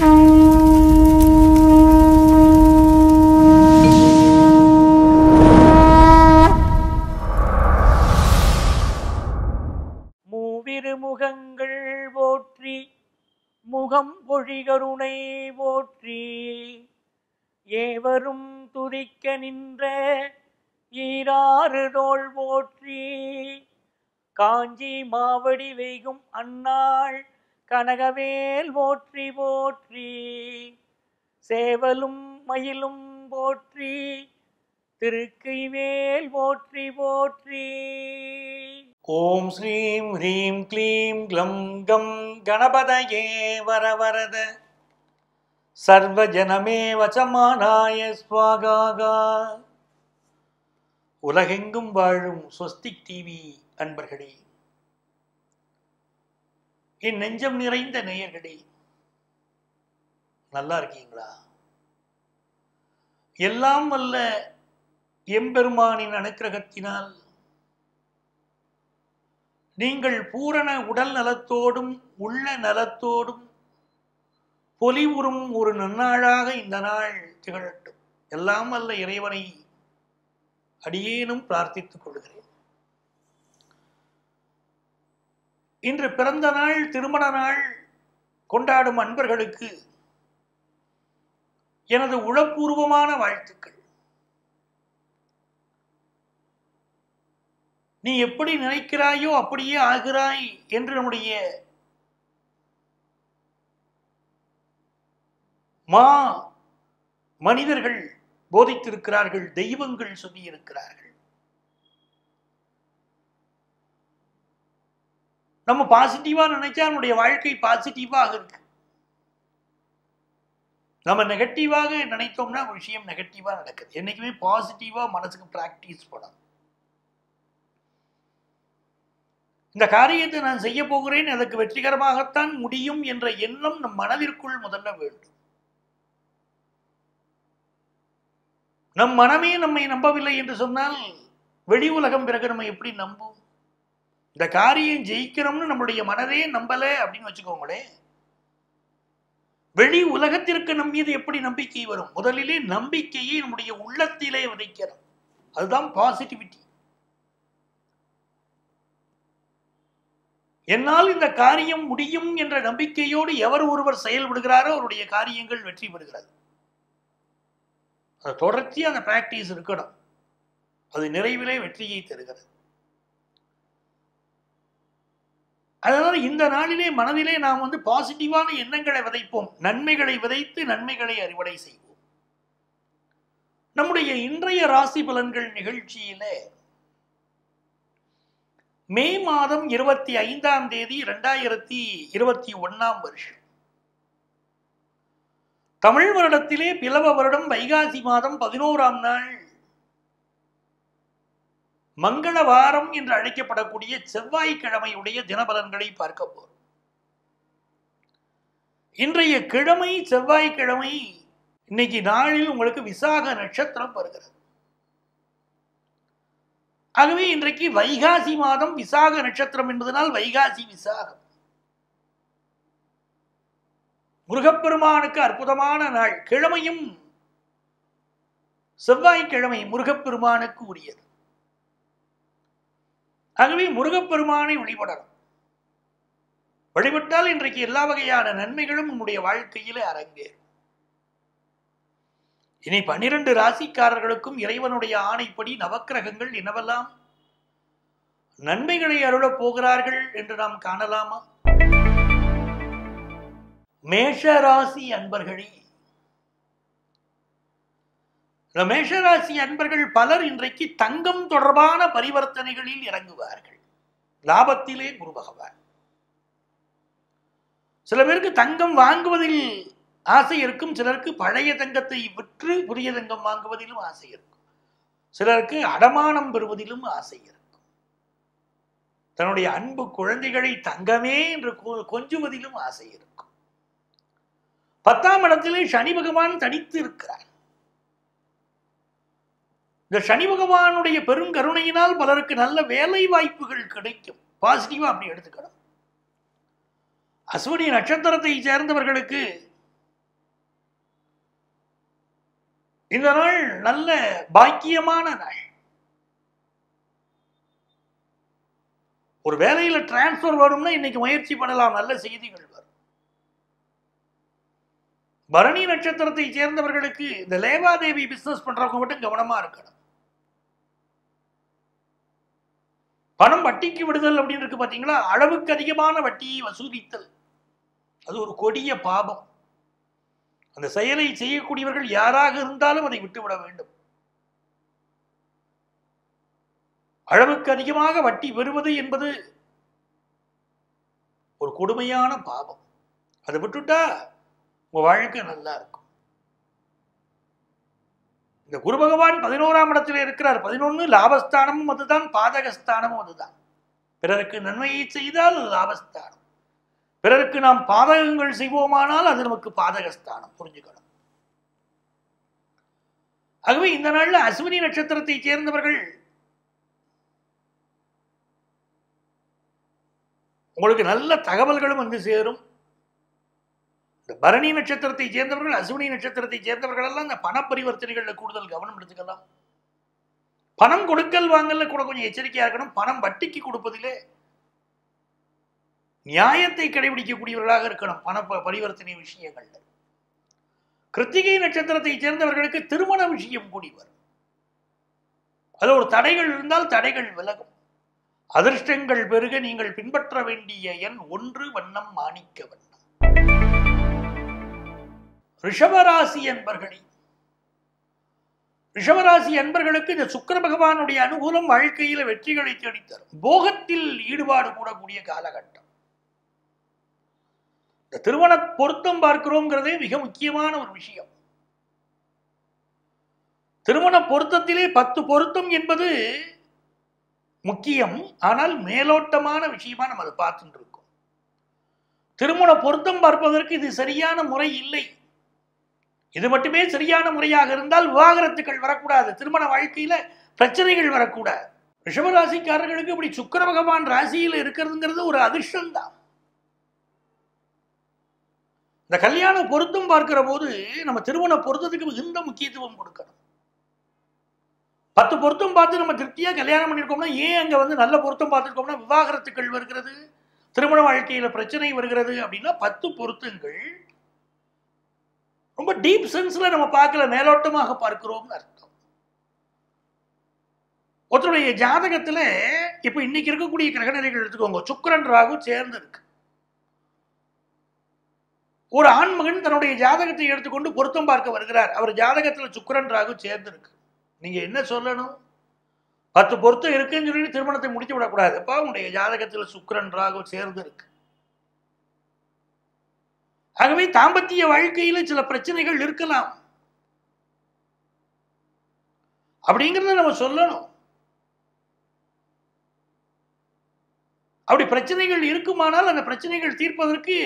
மூவிரு முகங்கள் போற்றி முகம் பொழிகருணை போற்றி ஏவரும் துதிக்க நின்ற ஈராறு தோள் போற்றி காஞ்சி மாவடி வெய்கும் அன்னாள் கனகவேல் போற்றி போற்றி சேவலும் மயிலும் போற்றி திருக்கைவேல் போற்றி போற்றி ஓம் ஸ்ரீம் ஹ்ரீம் க்ளீம் க்ளம் கம் கணபதயே வரவரத சர்வஜனமே வசமானாய ஸ்வாகாகா உலகெங்கும் வாழும் ஸ்வஸ்திக் டிவி அன்பர்களே என் நெஞ்சம் நிறைந்த நேயர்களே நல்லா இருக்கீங்களா எல்லாம் வல்ல எம்பெருமானின் அனுக்கிரகத்தினால் நீங்கள் பூரண உடல் நலத்தோடும் உள்ள நலத்தோடும் பொலிவுறும் ஒரு நன்னாளாக இந்த நாள் திகழட்டும் எல்லாம் வல்ல இறைவனை அடியேனும் பிரார்த்தித்துக் கொள்கிறேன் இன்று பிறந்த நாள் திருமண நாள் கொண்டாடும் அன்பர்களுக்கு எனது உளப்பூர்வமான வாழ்த்துக்கள் நீ எப்படி நினைக்கிறாயோ அப்படியே ஆகிறாய் என்று நம்முடைய மா மனிதர்கள் போதித்திருக்கிறார்கள் தெய்வங்கள் சொல்லியிருக்கிறார்கள் நம்ம பாசிட்டிவா நினைச்சா நம்முடைய வாழ்க்கை பாசிட்டிவாக இருக்கு நம்ம நெகட்டிவாக நினைத்தோம்னா ஒரு விஷயம் நெகட்டிவா நடக்குது என்னைக்குமே பாசிட்டிவா மனசுக்கு பிராக்டிஸ் பண்ணணும் இந்த காரியத்தை நான் செய்ய போகிறேன் அதற்கு வெற்றிகரமாகத்தான் முடியும் என்ற எண்ணம் நம் மனதிற்குள் முதல்ல வேண்டும் நம் மனமே நம்மை நம்பவில்லை என்று சொன்னால் வெளி உலகம் பிறகு நம்ம எப்படி நம்பும் இந்த காரியம் ஜெயிக்கணும்னு நம்மளுடைய மனதே நம்பல அப்படின்னு வச்சுக்கோங்களேன் வெளி உலகத்திற்கு நம் மீது எப்படி நம்பிக்கை வரும் முதலிலே நம்பிக்கையை நம்முடைய உள்ளத்திலே விதைக்கிறோம் அதுதான் பாசிட்டிவிட்டி என்னால் இந்த காரியம் முடியும் என்ற நம்பிக்கையோடு எவர் ஒருவர் செயல்படுகிறாரோ அவருடைய காரியங்கள் வெற்றி பெறுகிறது அது தொடர்ச்சியாக அந்த பிராக்டிஸ் இருக்கணும் அது நிறைவிலே வெற்றியை தருகிறது அதனால இந்த நாளிலே மனதிலே நாம் வந்து பாசிட்டிவான எண்ணங்களை விதைப்போம் நன்மைகளை விதைத்து நன்மைகளை அறுவடை செய்வோம் நம்முடைய இன்றைய ராசி பலன்கள் நிகழ்ச்சியிலே மே மாதம் இருபத்தி ஐந்தாம் தேதி இரண்டாயிரத்தி இருபத்தி ஒன்னாம் வருஷம் தமிழ் வருடத்திலே பிளவ வருடம் வைகாசி மாதம் பதினோராம் நாள் மங்கள வாரம் என்று அழைக்கப்படக்கூடிய செவ்வாய்க்கிழமையுடைய தினபலன்களை பார்க்க போறோம் இன்றைய கிழமை செவ்வாய்க்கிழமை இன்னைக்கு நாளில் உங்களுக்கு விசாக நட்சத்திரம் வருகிறது ஆகவே இன்றைக்கு வைகாசி மாதம் விசாக நட்சத்திரம் என்பதனால் வைகாசி விசாகம் முருகப்பெருமானுக்கு அற்புதமான நாள் கிழமையும் செவ்வாய்க்கிழமை முருகப்பெருமானுக்கு உரியது ஆகவே முருகப்பெருமானை வழிபடணும் வழிபட்டால் இன்றைக்கு எல்லா வகையான நன்மைகளும் நம்முடைய வாழ்க்கையிலே அரங்கேறும் இனி பன்னிரண்டு ராசிக்காரர்களுக்கும் இறைவனுடைய ஆணைப்படி நவக்கிரகங்கள் என்னவெல்லாம் நன்மைகளை அருளப் போகிறார்கள் என்று நாம் காணலாமா மேஷ ராசி அன்பர்களே இந்த மேஷராசி அன்பர்கள் பலர் இன்றைக்கு தங்கம் தொடர்பான பரிவர்த்தனைகளில் இறங்குவார்கள் லாபத்திலே குரு பகவான் சில பேருக்கு தங்கம் வாங்குவதில் ஆசை இருக்கும் சிலருக்கு பழைய தங்கத்தை விற்று புதிய தங்கம் வாங்குவதிலும் ஆசை இருக்கும் சிலருக்கு அடமானம் பெறுவதிலும் ஆசை இருக்கும் தன்னுடைய அன்பு குழந்தைகளை தங்கமே என்று கொ- கொஞ்சுவதிலும் ஆசை இருக்கும் பத்தாம் இடத்திலே சனி பகவான் தனித்து இருக்கிறார் இந்த சனி பகவானுடைய பெருங்கருணையினால் பலருக்கு நல்ல வேலை வாய்ப்புகள் கிடைக்கும் பாசிட்டிவா அப்படி எடுத்துக்கணும் அஸ்வினி நட்சத்திரத்தை சேர்ந்தவர்களுக்கு இந்த நாள் நல்ல பாக்கியமான நாள் ஒரு வேலையில டிரான்ஸ்பர் வரும்னா இன்னைக்கு முயற்சி பண்ணலாம் நல்ல செய்திகள் வரும் பரணி நட்சத்திரத்தை சேர்ந்தவர்களுக்கு இந்த லேவாதேவி பிசினஸ் பண்றவங்க மட்டும் கவனமா இருக்கணும் பணம் வட்டிக்கு விடுதல் அப்படின்னு இருக்கு பாத்தீங்களா அளவுக்கு அதிகமான வட்டியை வசூலித்தல் அது ஒரு கொடிய பாபம் அந்த செயலை செய்யக்கூடியவர்கள் யாராக இருந்தாலும் அதை விட்டுவிட வேண்டும் அளவுக்கு அதிகமாக வட்டி பெறுவது என்பது ஒரு கொடுமையான பாவம் அதை விட்டுட்டா உங்க வாழ்க்கை நல்லா இருக்கும் இந்த குரு பகவான் பதினோராம் இடத்துல இருக்கிறார் பதினொன்னு லாபஸ்தானமும் அதுதான் பாதகஸ்தானமும் அதுதான் பிறருக்கு நன்மையை செய்தால் லாபஸ்தானம் பிறருக்கு நாம் பாதகங்கள் செய்வோமானால் அது நமக்கு பாதகஸ்தானம் புரிஞ்சுக்கணும் ஆகவே இந்த நாள்ல அஸ்வினி நட்சத்திரத்தை சேர்ந்தவர்கள் உங்களுக்கு நல்ல தகவல்களும் வந்து சேரும் இந்த பரணி நட்சத்திரத்தை சேர்ந்தவர்கள் அஸ்வினி நட்சத்திரத்தை சேர்ந்தவர்கள் எல்லாம் இந்த பண பரிவர்த்தனைகளில் கூடுதல் கவனம் எடுத்துக்கலாம் பணம் கொடுக்கல் வாங்கல கூட கொஞ்சம் எச்சரிக்கையா இருக்கணும் பணம் வட்டிக்கு கொடுப்பதிலே நியாயத்தை கடைபிடிக்கக்கூடியவர்களாக இருக்கணும் பண ப- பரிவர்த்தனை விஷயங்கள்ல கிருத்திகை நட்சத்திரத்தை சேர்ந்தவர்களுக்கு திருமண விஷயம் கூடி வரும் அது ஒரு தடைகள் இருந்தால் தடைகள் விலகும் அதிர்ஷ்டங்கள் பெருக நீங்கள் பின்பற்ற வேண்டிய எண் ஒன்று வண்ணம் மாணிக்க வண்ணம் ரிஷபராசி என்பர்களே ரிஷபராசி அன்பர்களுக்கு இந்த சுக்கிர பகவானுடைய அனுகூலம் வாழ்க்கையில வெற்றிகளை தேடித்தரும் போகத்தில் ஈடுபாடு கூடக்கூடிய காலகட்டம் இந்த திருமண பொருத்தம் பார்க்கிறோங்கிறதே மிக முக்கியமான ஒரு விஷயம் திருமண பொருத்தத்திலே பத்து பொருத்தம் என்பது முக்கியம் ஆனால் மேலோட்டமான விஷயமா நம்ம அதை பார்த்துட்டு இருக்கோம் திருமண பொருத்தம் பார்ப்பதற்கு இது சரியான முறை இல்லை இது மட்டுமே சரியான முறையாக இருந்தால் விவாகரத்துக்கள் வரக்கூடாது திருமண வாழ்க்கையில பிரச்சனைகள் வரக்கூடாது ரிஷபராசிக்காரர்களுக்கு இப்படி சுக்கிர பகவான் ராசியில் இருக்கிறதுங்கிறது ஒரு அதிர்ஷ்டம் தான் இந்த கல்யாண பொருத்தம் பார்க்கிற போது நம்ம திருமண பொருத்தத்துக்கு மிகுந்த முக்கியத்துவம் கொடுக்கணும் பத்து பொருத்தம் பார்த்து நம்ம திருப்தியா கல்யாணம் பண்ணியிருக்கோம்னா ஏன் அங்க வந்து நல்ல பொருத்தம் பார்த்துருக்கோம்னா விவாகரத்துக்கள் வருகிறது திருமண வாழ்க்கையில பிரச்சனை வருகிறது அப்படின்னா பத்து பொருத்தங்கள் ரொம்ப டீப் சென்ஸ்ல நம்ம பார்க்கல மேலோட்டமாக பார்க்கிறோம்னு அர்த்தம் ஒருத்தருடைய ஜாதகத்துல இப்ப இன்னைக்கு இருக்கக்கூடிய கிரகநிலைகள் எடுத்துக்கோங்க சுக்கிரன் ராகு சேர்ந்து இருக்கு ஒரு ஆண்மகன் தன்னுடைய ஜாதகத்தை எடுத்துக்கொண்டு பொருத்தம் பார்க்க வருகிறார் அவர் ஜாதகத்துல சுக்கிரன் ராகு சேர்ந்து இருக்கு நீங்க என்ன சொல்லணும் பத்து பொருத்தம் இருக்குன்னு சொல்லி திருமணத்தை முடித்து விடக்கூடாது அப்பா உங்களுடைய ஜாதகத்தில் சுக்கிரன் ராகு சேர்ந்து இருக்கு ஆகவே தாம்பத்திய வாழ்க்கையில சில பிரச்சனைகள் இருக்கலாம் அப்படிங்கிறத நம்ம சொல்லணும் அப்படி பிரச்சனைகள் இருக்குமானால் அந்த பிரச்சனைகள் தீர்ப்பதற்கு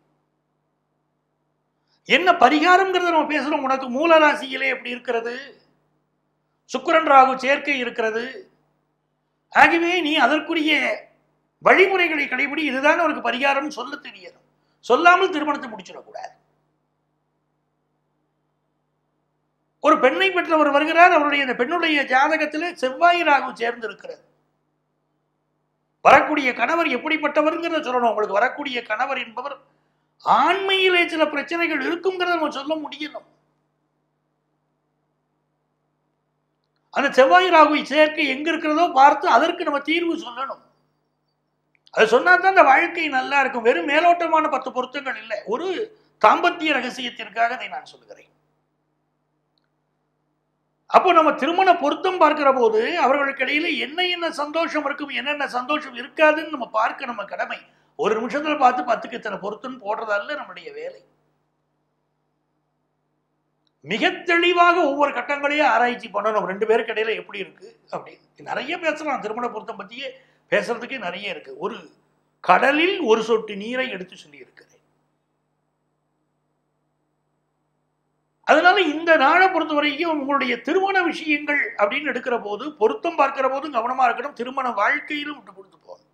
என்ன பரிகாரம்ங்கிறத நம்ம பேசுறோம் உனக்கு மூல ராசியிலே எப்படி இருக்கிறது சுக்கிரன் ராகு சேர்க்கை இருக்கிறது ஆகவே நீ அதற்குரிய வழிமுறைகளை கடைபிடி இதுதான் அவருக்கு பரிகாரம் சொல்ல தெரியணும் சொல்லாமல் திருமணத்தை முடிச்சிடக்கூடாது ஒரு பெண்ணை பெற்றவர் வருகிறார் அவருடைய அந்த பெண்ணுடைய ஜாதகத்திலே செவ்வாய் ராகு சேர்ந்து இருக்கிறது வரக்கூடிய கணவர் எப்படிப்பட்டவர்ங்கிறத சொல்லணும் உங்களுக்கு வரக்கூடிய கணவர் என்பவர் ஆண்மையிலே சில பிரச்சனைகள் இருக்குங்கிறத நம்ம சொல்ல முடியணும் அந்த செவ்வாய் ராகுவை சேர்க்கை எங்க இருக்கிறதோ பார்த்து அதற்கு நம்ம தீர்வு சொல்லணும் அது சொன்னா தான் அந்த வாழ்க்கை நல்லா இருக்கும் வெறும் மேலோட்டமான பத்து பொருத்தங்கள் இல்லை ஒரு தாம்பத்திய ரகசியத்திற்காக அதை நான் சொல்லுகிறேன் அப்போ நம்ம திருமண பொருத்தம் பார்க்கிற போது அவர்களுக்கு இடையில என்ன என்ன சந்தோஷம் இருக்கும் என்னென்ன சந்தோஷம் இருக்காதுன்னு நம்ம பார்க்க நம்ம கடமை ஒரு நிமிஷத்துல பார்த்து பத்துக்கு இத்தனை பொருத்தம் போடுறதல்ல நம்முடைய வேலை மிக தெளிவாக ஒவ்வொரு கட்டங்களையும் ஆராய்ச்சி பண்ணணும் ரெண்டு பேருக்கு இடையில எப்படி இருக்கு அப்படின்னு நிறைய பேசலாம் திருமண பொருத்தம் பத்தியே பேசுறதுக்கே நிறைய இருக்கு ஒரு கடலில் ஒரு சொட்டு நீரை எடுத்து சொல்லி இருக்கிறேன் அதனால இந்த நாளை பொறுத்த வரைக்கும் உங்களுடைய திருமண விஷயங்கள் அப்படின்னு எடுக்கிற போது பொருத்தம் பார்க்கிற போதும் கவனமா இருக்கணும் திருமண வாழ்க்கையிலும் விட்டு கொடுத்து போகணும்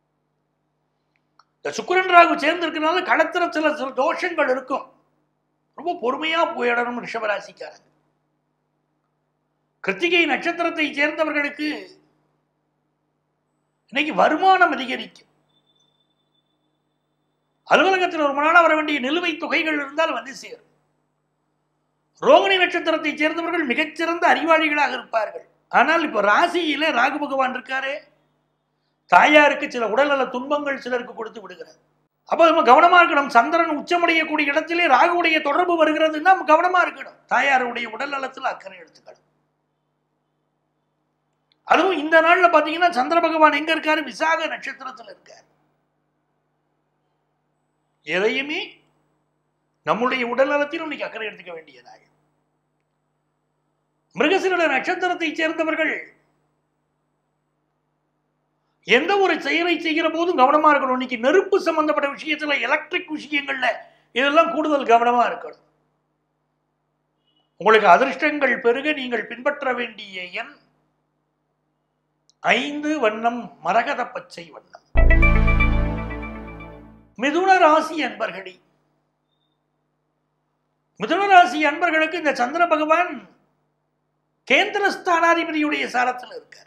இந்த சுக்கிரன் ராகு சேர்ந்து இருக்கனால களத்துல சில சில தோஷங்கள் இருக்கும் ரொம்ப பொறுமையா போயிடணும் ரிஷபராசிக்காரங்க கிருத்திகை நட்சத்திரத்தை சேர்ந்தவர்களுக்கு இன்னைக்கு வருமானம் அதிகரிக்கும் அலுவலகத்தில் ஒரு நாள் வர வேண்டிய நிலுவைத் தொகைகள் இருந்தால் வந்து சேரும் ரோகிணி நட்சத்திரத்தை சேர்ந்தவர்கள் மிகச்சிறந்த அறிவாளிகளாக இருப்பார்கள் ஆனால் இப்ப ராசியில ராகு பகவான் இருக்காரே தாயாருக்கு சில உடல்நல துன்பங்கள் சிலருக்கு கொடுத்து விடுகிறார் அப்ப நம்ம கவனமா இருக்கணும் சந்திரன் உச்சமடையக்கூடிய இடத்திலே ராகுவுடைய தொடர்பு வருகிறதுன்னா நம்ம கவனமா இருக்கணும் தாயாருடைய உடல் நலத்தில் அக்கறை எடுத்துக்கணும் அதுவும் இந்த நாள்ல பாத்தீங்கன்னா சந்திர பகவான் எங்க இருக்காரு விசாக நட்சத்திரத்துல இருக்காரு எதையுமே நம்முடைய உடல் நலத்தில் இன்னைக்கு அக்கறை எடுத்துக்க வேண்டிய நாள் மிருகசிருட நட்சத்திரத்தை சேர்ந்தவர்கள் எந்த ஒரு செயலை செய்கிற போதும் கவனமா இருக்கணும் இன்னைக்கு நெருப்பு சம்பந்தப்பட்ட விஷயத்துல எலக்ட்ரிக் விஷயங்கள்ல இதெல்லாம் கூடுதல் கவனமா இருக்கணும் உங்களுக்கு அதிர்ஷ்டங்கள் பெருக நீங்கள் பின்பற்ற வேண்டிய எண் ஐந்து வண்ணம் மரகத பச்சை வண்ணம் மிதுன ராசி அன்பர்களே மிதுன ராசி அன்பர்களுக்கு இந்த சந்திர பகவான் கேந்திர ஸ்தானாதிபதியுடைய சாரத்தில் இருக்கார்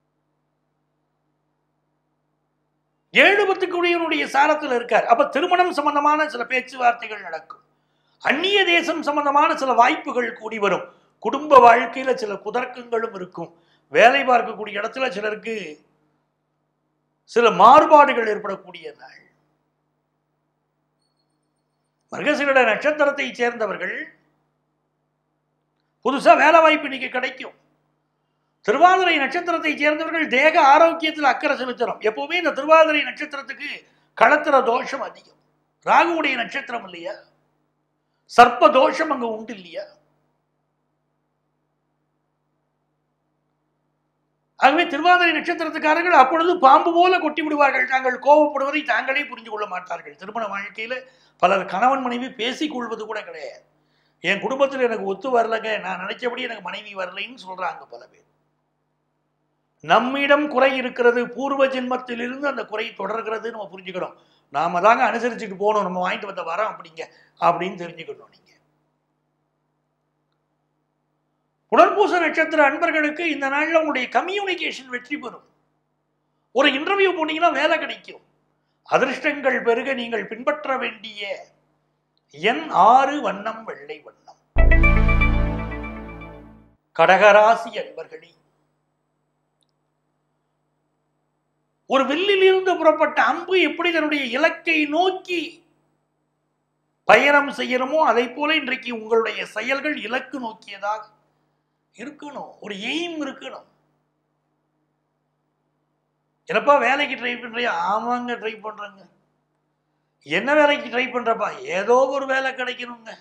ஏழு பத்துக்குடியனுடைய சாரத்தில் இருக்கார் அப்ப திருமணம் சம்பந்தமான சில பேச்சுவார்த்தைகள் நடக்கும் அந்நிய தேசம் சம்பந்தமான சில வாய்ப்புகள் கூடி வரும் குடும்ப வாழ்க்கையில சில குதர்க்கங்களும் இருக்கும் வேலை பார்க்கக்கூடிய இடத்துல சிலருக்கு சில மாறுபாடுகள் ஏற்படக்கூடிய நாள் மர்கசிரிட நட்சத்திரத்தை சேர்ந்தவர்கள் புதுசா வேலை வாய்ப்பு இன்னைக்கு கிடைக்கும் திருவாதிரை நட்சத்திரத்தை சேர்ந்தவர்கள் தேக ஆரோக்கியத்தில் அக்கறை செலுத்தணும் எப்பவுமே இந்த திருவாதிரை நட்சத்திரத்துக்கு களத்திர தோஷம் அதிகம் ராகுவுடைய நட்சத்திரம் இல்லையா சர்ப்ப தோஷம் அங்க உண்டு இல்லையா ஆகவே திருவாதிரை நட்சத்திரத்துக்காரர்கள் அப்பொழுது பாம்பு போல கொட்டி விடுவார்கள் தாங்கள் கோபப்படுவதை தாங்களே புரிந்து கொள்ள மாட்டார்கள் திருமண வாழ்க்கையில பலர் கணவன் மனைவி பேசிக் கொள்வது கூட கிடையாது என் குடும்பத்தில் எனக்கு ஒத்து வரலங்க நான் நினைச்சபடி எனக்கு மனைவி வரலைன்னு சொல்றாங்க பல பேர் நம்மிடம் குறை இருக்கிறது பூர்வ ஜென்மத்திலிருந்து அந்த குறை தொடர்கிறது நம்ம புரிஞ்சுக்கணும் நாம தாங்க அனுசரிச்சுட்டு போகணும் நம்ம வாங்கிட்டு வந்த வரோம் அப்படிங்க அப்படின்னு தெரிஞ்சுக்கணும் நீங்க புனர்பூச நட்சத்திர அன்பர்களுக்கு இந்த நாள்ல உங்களுடைய கம்யூனிகேஷன் வெற்றி பெறும் ஒரு இன்டர்வியூ போனீங்கன்னா வேலை கிடைக்கும் அதிர்ஷ்டங்கள் பெருக நீங்கள் பின்பற்ற வேண்டிய எண் ஆறு வண்ணம் வெள்ளை வண்ணம் கடகராசி அன்பர்களே ஒரு வில்லில் இருந்து புறப்பட்ட அம்பு எப்படி தன்னுடைய இலக்கை நோக்கி பயணம் செய்யணுமோ அதை போல இன்றைக்கு உங்களுடைய செயல்கள் இலக்கு நோக்கியதாக இருக்கணும் ஒரு எய்ம் இருக்கணும் என்னப்பா வேலைக்கு ட்ரை பண்றியா ஆமாங்க ட்ரை பண்றேங்க என்ன வேலைக்கு ட்ரை பண்றப்பா ஏதோ ஒரு வேலை கிடைக்கணுங்க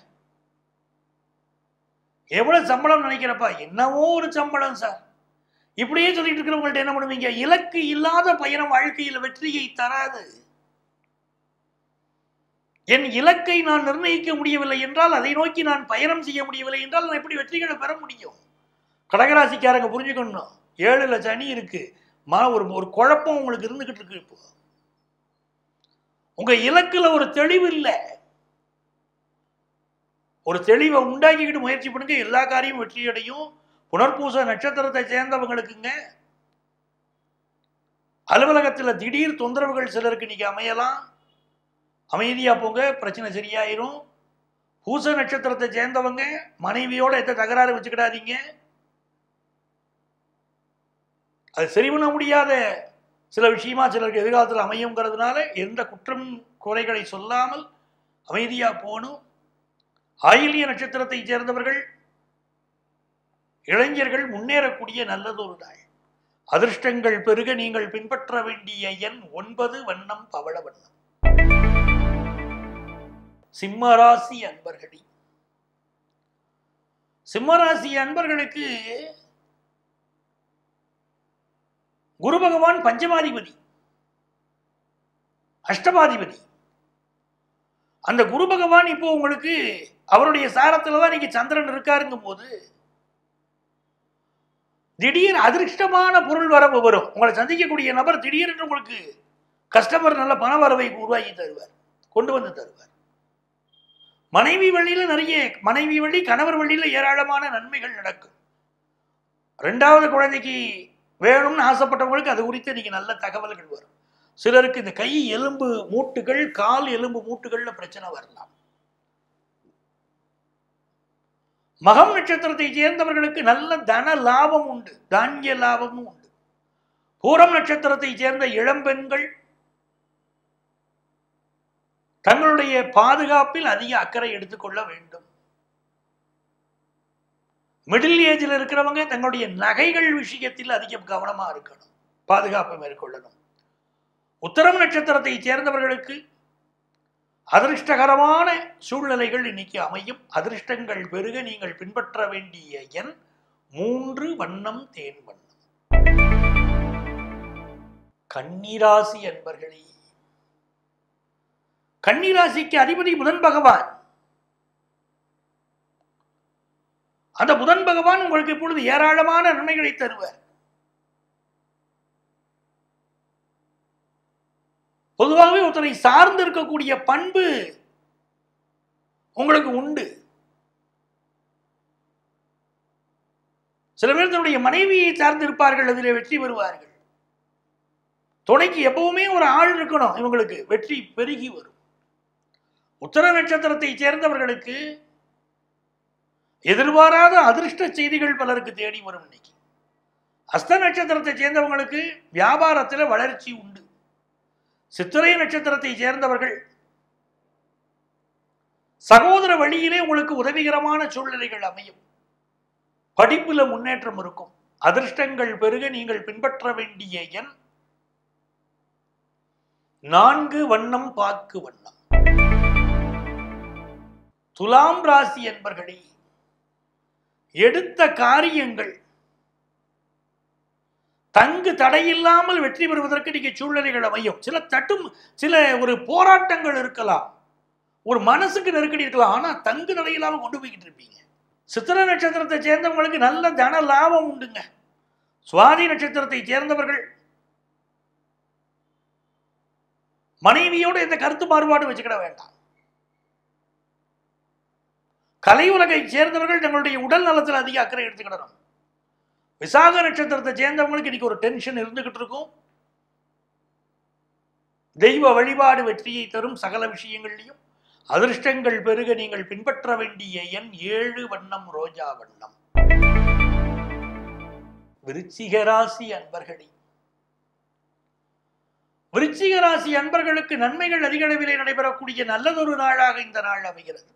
எவ்வளவு சம்பளம் நினைக்கிறப்பா என்னவோ ஒரு சம்பளம் சார் இப்படியே சொல்லிட்டு இருக்கிறவங்கள்ட்ட என்ன பண்ணுவீங்க இலக்கு இல்லாத பயணம் வாழ்க்கையில் வெற்றியை தராது என் இலக்கை நான் நிர்ணயிக்க முடியவில்லை என்றால் அதை நோக்கி நான் பயணம் செய்ய முடியவில்லை என்றால் நான் எப்படி வெற்றிகளை பெற முடியும் கடகராசிக்காரங்க புரிஞ்சுக்கணும் ஏழுல சனி இருக்கு மா ஒரு ஒரு குழப்பம் உங்களுக்கு இருந்துகிட்டு இருக்கு இப்போ உங்க இலக்குல ஒரு தெளிவு இல்லை ஒரு தெளிவை உண்டாக்கிக்கிட்டு முயற்சி பண்ணுங்க எல்லா காரியமும் வெற்றியடையும் புனர்பூச நட்சத்திரத்தை சேர்ந்தவங்களுக்குங்க அலுவலகத்தில் திடீர் தொந்தரவுகள் சிலருக்கு இன்னைக்கு அமையலாம் அமைதியா போங்க பிரச்சனை சரியாயிரும் பூச நட்சத்திரத்தை சேர்ந்தவங்க மனைவியோட எந்த தகராறு வச்சுக்கிடாதீங்க அது சரி பண்ண முடியாத சில விஷயமா சிலருக்கு எதிர்காலத்தில் அமையுங்கிறதுனால எந்த குற்றம் குறைகளை சொல்லாமல் அமைதியா போகணும் ஆயிலிய நட்சத்திரத்தை சேர்ந்தவர்கள் இளைஞர்கள் முன்னேறக்கூடிய நல்லதொரு நாள் அதிர்ஷ்டங்கள் பெருக நீங்கள் பின்பற்ற வேண்டிய எண் ஒன்பது வண்ணம் பவள வண்ணம் சிம்மராசி அன்பர்களே சிம்மராசி அன்பர்களுக்கு குரு பகவான் பஞ்சமாதிபதி அஷ்டமாதிபதி அந்த குரு பகவான் இப்போ உங்களுக்கு அவருடைய சாரத்துல தான் இன்னைக்கு சந்திரன் இருக்காருங்கும் போது திடீர் அதிர்ஷ்டமான பொருள் வரவு வரும் உங்களை சந்திக்கக்கூடிய நபர் திடீரென்று உங்களுக்கு கஸ்டமர் நல்ல பண வரவை உருவாக்கி தருவார் கொண்டு வந்து தருவார் மனைவி வழியில நிறைய மனைவி வழி கணவர் வழியில ஏராளமான நன்மைகள் நடக்கும் ரெண்டாவது குழந்தைக்கு வேணும்னு ஆசைப்பட்டவங்களுக்கு அது குறித்து இன்னைக்கு நல்ல தகவல்கள் வரும் சிலருக்கு இந்த கை எலும்பு மூட்டுகள் கால் எலும்பு மூட்டுகள்ல பிரச்சனை வரலாம் மகம் நட்சத்திரத்தை சேர்ந்தவர்களுக்கு நல்ல தன லாபம் உண்டு தானிய லாபமும் உண்டு பூரம் நட்சத்திரத்தை சேர்ந்த இளம்பெண்கள் தங்களுடைய பாதுகாப்பில் அதிக அக்கறை எடுத்துக்கொள்ள வேண்டும் மிடில் ஏஜில் இருக்கிறவங்க தங்களுடைய நகைகள் விஷயத்தில் அதிக கவனமா இருக்கணும் பாதுகாப்பு மேற்கொள்ளணும் உத்தரம் நட்சத்திரத்தை சேர்ந்தவர்களுக்கு அதிர்ஷ்டகரமான சூழ்நிலைகள் இன்னைக்கு அமையும் அதிர்ஷ்டங்கள் பெருக நீங்கள் பின்பற்ற வேண்டிய எண் மூன்று வண்ணம் தேன் வண்ணம் கன்னிராசி என்பர்களே கன்னிராசிக்கு அதிபதி புதன் பகவான் அந்த புதன் பகவான் உங்களுக்கு இப்பொழுது ஏராளமான நன்மைகளை தருவார் பொதுவாகவே ஒருத்தரை சார்ந்து இருக்கக்கூடிய பண்பு உங்களுக்கு உண்டு சில பேர் தன்னுடைய மனைவியை சார்ந்து இருப்பார்கள் அதில் வெற்றி பெறுவார்கள் துணைக்கு எப்பவுமே ஒரு ஆள் இருக்கணும் இவங்களுக்கு வெற்றி பெருகி வரும் உத்தர நட்சத்திரத்தை சேர்ந்தவர்களுக்கு எதிர்பாராத அதிர்ஷ்ட செய்திகள் பலருக்கு தேடி வரும் இன்னைக்கு அஸ்த நட்சத்திரத்தை சேர்ந்தவங்களுக்கு வியாபாரத்தில் வளர்ச்சி உண்டு சித்திரை நட்சத்திரத்தை சேர்ந்தவர்கள் சகோதர வழியிலே உங்களுக்கு உதவிகரமான சூழ்நிலைகள் அமையும் படிப்புல முன்னேற்றம் இருக்கும் அதிர்ஷ்டங்கள் பெருக நீங்கள் பின்பற்ற வேண்டிய எண் நான்கு வண்ணம் பாக்கு வண்ணம் துலாம் ராசி என்பர்களே எடுத்த காரியங்கள் தங்கு தடையில்லாமல் வெற்றி பெறுவதற்கு நீங்க சூழ்நிலைகள் அமையும் சில தட்டும் சில ஒரு போராட்டங்கள் இருக்கலாம் ஒரு மனசுக்கு நெருக்கடி இருக்கலாம் ஆனா தங்கு தடையில்லாம கொண்டு போய்கிட்டு இருப்பீங்க சித்திர நட்சத்திரத்தை சேர்ந்தவங்களுக்கு நல்ல தன லாபம் உண்டுங்க சுவாதி நட்சத்திரத்தை சேர்ந்தவர்கள் மனைவியோட எந்த கருத்து மாறுபாடு வச்சுக்கிட வேண்டாம் கலை உலகை சேர்ந்தவர்கள் தங்களுடைய உடல் நலத்தில் அதிக அக்கறை எடுத்துக்கிடணும் விசாக நட்சத்திரத்தை சேர்ந்தவங்களுக்கு இன்னைக்கு ஒரு டென்ஷன் இருந்துகிட்டு இருக்கும் தெய்வ வழிபாடு வெற்றியை தரும் சகல விஷயங்கள்லையும் அதிர்ஷ்டங்கள் பெருக நீங்கள் பின்பற்ற வேண்டிய எண் ஏழு வண்ணம் ரோஜா வண்ணம் விருச்சிக ராசி அன்பர்களே விருச்சிக ராசி அன்பர்களுக்கு நன்மைகள் அதிக அளவிலே நடைபெறக்கூடிய நல்லதொரு நாளாக இந்த நாள் அமைகிறது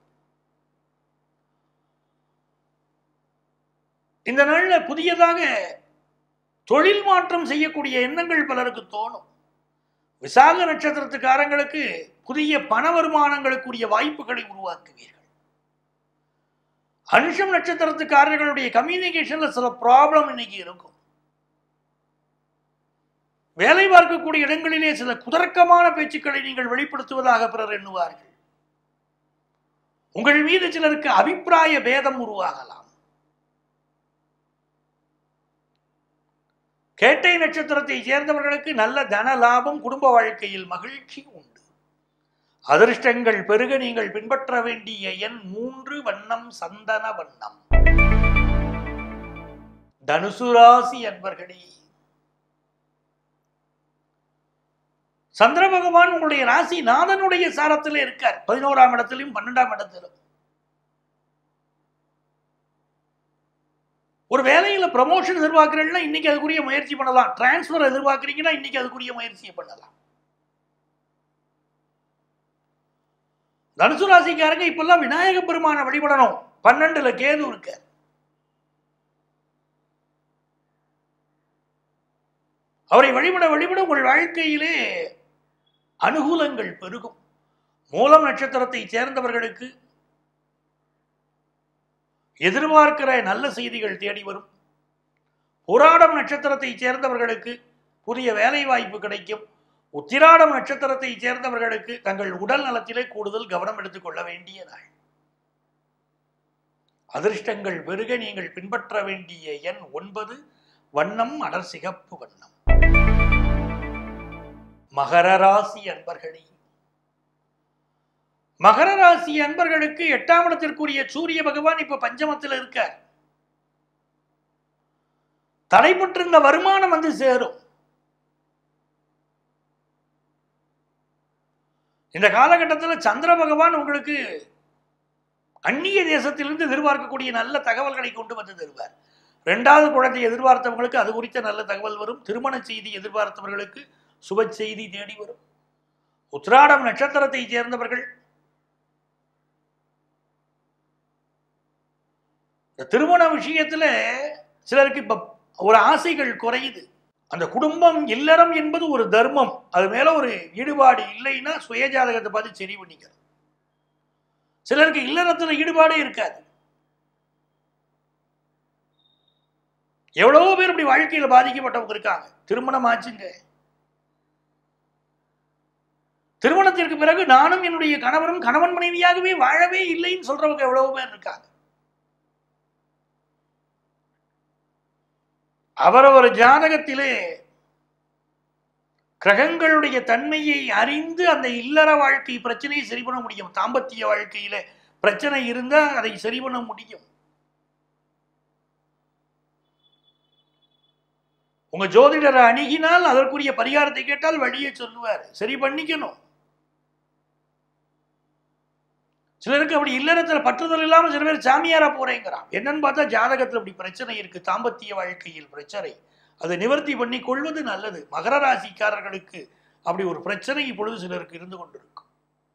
இந்த நாள்ல புதியதாக தொழில் மாற்றம் செய்யக்கூடிய எண்ணங்கள் பலருக்கு தோணும் விசாக நட்சத்திரத்துக்காரங்களுக்கு புதிய பண வருமானங்களுக்குரிய வாய்ப்புகளை உருவாக்குவீர்கள் அனுஷம் நட்சத்திரத்துக்காரர்களுடைய கம்யூனிகேஷன்ல சில ப்ராப்ளம் இன்னைக்கு இருக்கும் வேலை பார்க்கக்கூடிய இடங்களிலே சில குதர்க்கமான பேச்சுக்களை நீங்கள் வெளிப்படுத்துவதாக பிறர் எண்ணுவார்கள் உங்கள் மீது சிலருக்கு அபிப்பிராய பேதம் உருவாகலாம் கேட்டை நட்சத்திரத்தை சேர்ந்தவர்களுக்கு நல்ல தன லாபம் குடும்ப வாழ்க்கையில் மகிழ்ச்சி உண்டு அதிர்ஷ்டங்கள் பெருக நீங்கள் பின்பற்ற வேண்டிய எண் மூன்று வண்ணம் சந்தன வண்ணம் தனுசு ராசி அன்பர்களே சந்திர பகவான் உங்களுடைய ராசி நாதனுடைய சாரத்தில் இருக்கார் பதினோராம் இடத்திலும் பன்னெண்டாம் இடத்திலும் ஒரு வேலையில ப்ரமோஷன் எதிர்பார்க்கிறீங்கன்னா இன்னைக்கு அதுக்குரிய முயற்சி பண்ணலாம் டிரான்ஸ்ஃபர் எதிர்பார்க்குறீங்கன்னா இன்னைக்கு அதுக்குரிய முயற்சியை பண்ணலாம் தனுசு ராசிக்காரங்க இப்பெல்லாம் விநாயக பெருமானை வழிபடணும் பன்னெண்டுல கேது இருக்க அவரை வழிபட வழிபட உங்கள் வாழ்க்கையிலே அனுகூலங்கள் பெருகும் மூலம் நட்சத்திரத்தை சேர்ந்தவர்களுக்கு எதிர்பார்க்கிற நல்ல செய்திகள் தேடி வரும் புராடம் நட்சத்திரத்தை சேர்ந்தவர்களுக்கு புதிய வேலை வாய்ப்பு கிடைக்கும் உத்திராடம் நட்சத்திரத்தை சேர்ந்தவர்களுக்கு தங்கள் உடல் நலத்திலே கூடுதல் கவனம் எடுத்துக்கொள்ள வேண்டிய நாள் அதிர்ஷ்டங்கள் பெருக நீங்கள் பின்பற்ற வேண்டிய எண் ஒன்பது வண்ணம் அடர் சிகப்பு வண்ணம் மகர ராசி அன்பர்களே மகர ராசி அன்பர்களுக்கு எட்டாம் இடத்திற்குரிய சூரிய பகவான் இப்ப பஞ்சமத்தில் இருக்கார் தடைபட்டிருந்த வருமானம் வந்து சேரும் இந்த காலகட்டத்தில் சந்திர பகவான் உங்களுக்கு அந்நிய தேசத்திலிருந்து எதிர்பார்க்கக்கூடிய நல்ல தகவல்களை கொண்டு வந்து தருவார் ரெண்டாவது குழந்தை எதிர்பார்த்தவங்களுக்கு அது குறித்த நல்ல தகவல் வரும் திருமண செய்தி எதிர்பார்த்தவர்களுக்கு சுப செய்தி தேடி வரும் உத்ராடம் நட்சத்திரத்தை சேர்ந்தவர்கள் இந்த திருமண விஷயத்துல சிலருக்கு இப்ப ஒரு ஆசைகள் குறையுது அந்த குடும்பம் இல்லறம் என்பது ஒரு தர்மம் அது மேல ஒரு ஈடுபாடு இல்லைன்னா சுயஜாதகத்தை பார்த்து சரி பண்ணிக்கிறது சிலருக்கு இல்லறத்துல ஈடுபாடே இருக்காது எவ்வளவோ பேர் இப்படி வாழ்க்கையில பாதிக்கப்பட்டவங்க இருக்காங்க திருமணம் ஆச்சுங்க திருமணத்திற்கு பிறகு நானும் என்னுடைய கணவனும் கணவன் மனைவியாகவே வாழவே இல்லைன்னு சொல்றவங்க எவ்வளவு பேர் இருக்காங்க அவரவர் ஜாதகத்திலே கிரகங்களுடைய தன்மையை அறிந்து அந்த இல்லற வாழ்க்கை பிரச்சனையை சரி பண்ண முடியும் தாம்பத்திய வாழ்க்கையில பிரச்சனை இருந்தா அதை சரி பண்ண முடியும் உங்க ஜோதிடரை அணுகினால் அதற்குரிய பரிகாரத்தை கேட்டால் வழியை சொல்லுவார் சரி பண்ணிக்கணும் சிலருக்கு அப்படி இல்லறத்துல பற்றுதல் இல்லாம சில பேர் சாமியாரா போறேங்கிறான் என்னன்னு பார்த்தா ஜாதகத்துல அப்படி பிரச்சனை இருக்கு தாம்பத்திய வாழ்க்கையில் பிரச்சனை அதை நிவர்த்தி பண்ணி கொள்வது நல்லது மகர ராசிக்காரர்களுக்கு அப்படி ஒரு பிரச்சனை இப்பொழுது சிலருக்கு இருந்து கொண்டிருக்கும்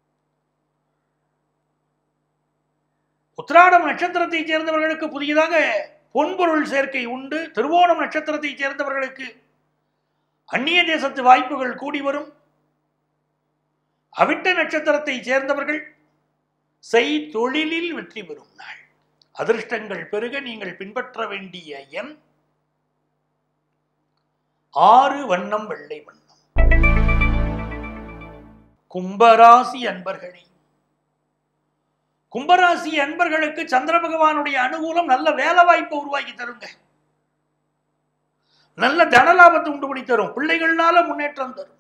உத்திராடம் நட்சத்திரத்தை சேர்ந்தவர்களுக்கு புதியதாக பொன்பொருள் சேர்க்கை உண்டு திருவோணம் நட்சத்திரத்தை சேர்ந்தவர்களுக்கு அந்நிய தேசத்து வாய்ப்புகள் கூடி வரும் அவிட்ட நட்சத்திரத்தை சேர்ந்தவர்கள் செய் தொழிலில் வெற்றி பெறும் நாள் அதிர்ஷ்டங்கள் பெருக நீங்கள் பின்பற்ற வேண்டிய எண் ஆறு வண்ணம் வெள்ளை வண்ணம் கும்பராசி அன்பர்களே கும்பராசி அன்பர்களுக்கு சந்திர பகவானுடைய அனுகூலம் நல்ல வேலை வாய்ப்பை உருவாக்கி தருங்க நல்ல தனலாபத்தை உண்டு பண்ணி தரும் பிள்ளைகள்னால முன்னேற்றம் தரும்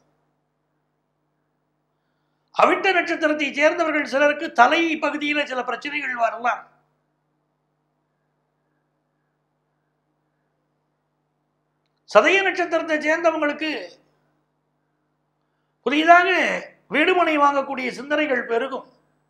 அவிட்ட நட்சத்திரத்தை சேர்ந்தவர்கள் சிலருக்கு தலை பகுதியில சில பிரச்சனைகள் வரலாம் சதய நட்சத்திரத்தை சேர்ந்தவங்களுக்கு புதிதாக வீடுமனை வாங்கக்கூடிய சிந்தனைகள் பெருகும்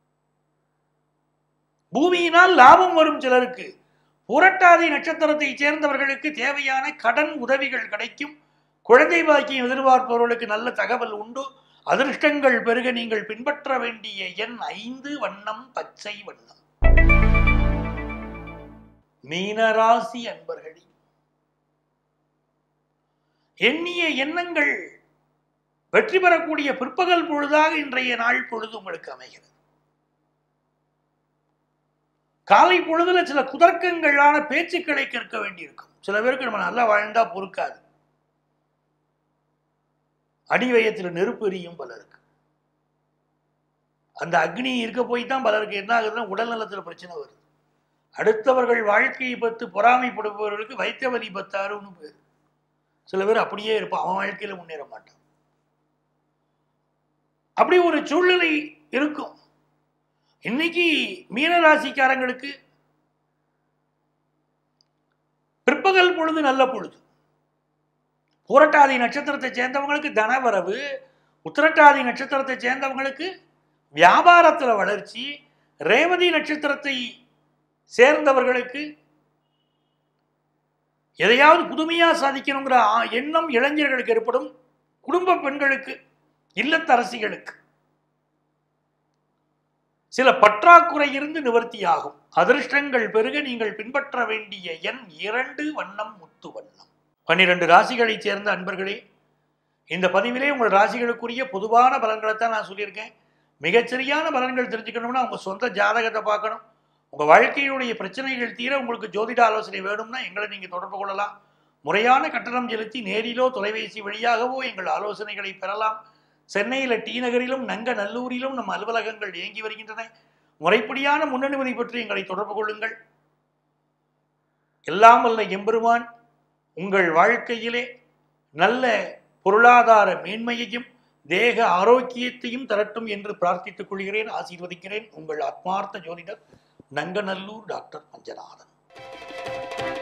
பூமியினால் லாபம் வரும் சிலருக்கு புரட்டாதி நட்சத்திரத்தை சேர்ந்தவர்களுக்கு தேவையான கடன் உதவிகள் கிடைக்கும் குழந்தை பாக்கியம் எதிர்பார்ப்பவர்களுக்கு நல்ல தகவல் உண்டு அதிர்ஷ்டங்கள் பெருக நீங்கள் பின்பற்ற வேண்டிய எண் ஐந்து வண்ணம் பச்சை வண்ணம் மீனராசி அன்பர்களே எண்ணிய எண்ணங்கள் வெற்றி பெறக்கூடிய பிற்பகல் பொழுதாக இன்றைய நாள் பொழுது உங்களுக்கு அமைகிறது காலை பொழுதுல சில குதர்க்கங்களான பேச்சுக்களை கேட்க வேண்டியிருக்கும் சில பேருக்கு நம்ம நல்லா வாழ்ந்தா பொறுக்காது அடிவயத்தில் நெருப்பு எரியும் பலருக்கு அந்த அக்னி இருக்க போய் தான் பலருக்கு என்ன ஆகுதுன்னா உடல் நலத்தில் பிரச்சனை வருது அடுத்தவர்கள் வாழ்க்கையை பத்து பொறாமைப்படுபவர்களுக்கு வைத்த வலி பத்தாருன்னு பேர் சில பேர் அப்படியே இருப்பான் அவன் வாழ்க்கையில முன்னேற மாட்டான் அப்படி ஒரு சூழ்நிலை இருக்கும் இன்னைக்கு மீனராசிக்காரங்களுக்கு பிற்பகல் பொழுது நல்ல பொழுது பூரட்டாதி நட்சத்திரத்தை சேர்ந்தவங்களுக்கு தனவரவு உத்திரட்டாதி நட்சத்திரத்தை சேர்ந்தவங்களுக்கு வியாபாரத்துல வளர்ச்சி ரேவதி நட்சத்திரத்தை சேர்ந்தவர்களுக்கு எதையாவது புதுமையா சாதிக்கணுங்கிற ஆ- எண்ணம் இளைஞர்களுக்கு ஏற்படும் குடும்ப பெண்களுக்கு இல்லத்தரசிகளுக்கு சில பற்றாக்குறை இருந்து நிவர்த்தியாகும் அதிர்ஷ்டங்கள் பெருக நீங்கள் பின்பற்ற வேண்டிய எண் இரண்டு வண்ணம் முத்து வண்ணம் பன்னிரண்டு ராசிகளைச் சேர்ந்த அன்பர்களே இந்த பதிவிலே உங்கள் ராசிகளுக்குரிய பொதுவான பலன்களை தான் நான் சொல்லியிருக்கேன் மிகச்சரியான பலன்கள் தெரிஞ்சுக்கணும்னா உங்க சொந்த ஜாதகத்தை பார்க்கணும் உங்க வாழ்க்கையினுடைய பிரச்சனைகள் தீர உங்களுக்கு ஜோதிட ஆலோசனை வேணும்னா எங்களை நீங்க தொடர்பு கொள்ளலாம் முறையான கட்டணம் செலுத்தி நேரிலோ தொலைபேசி வழியாகவோ எங்கள் ஆலோசனைகளை பெறலாம் சென்னையில் டி நகரிலும் நங்க நல்லூரிலும் நம் அலுவலகங்கள் இயங்கி வருகின்றன முறைப்படியான முன்னனுமதி பற்றி எங்களை தொடர்பு கொள்ளுங்கள் எல்லாம் வல்ல எம்பெருமான் உங்கள் வாழ்க்கையிலே நல்ல பொருளாதார மேன்மையையும் தேக ஆரோக்கியத்தையும் தரட்டும் என்று பிரார்த்தித்துக் கொள்கிறேன் ஆசீர்வதிக்கிறேன் உங்கள் ஆத்மார்த்த ஜோதிடர் நங்கநல்லூர் டாக்டர் மஞ்சநாதன்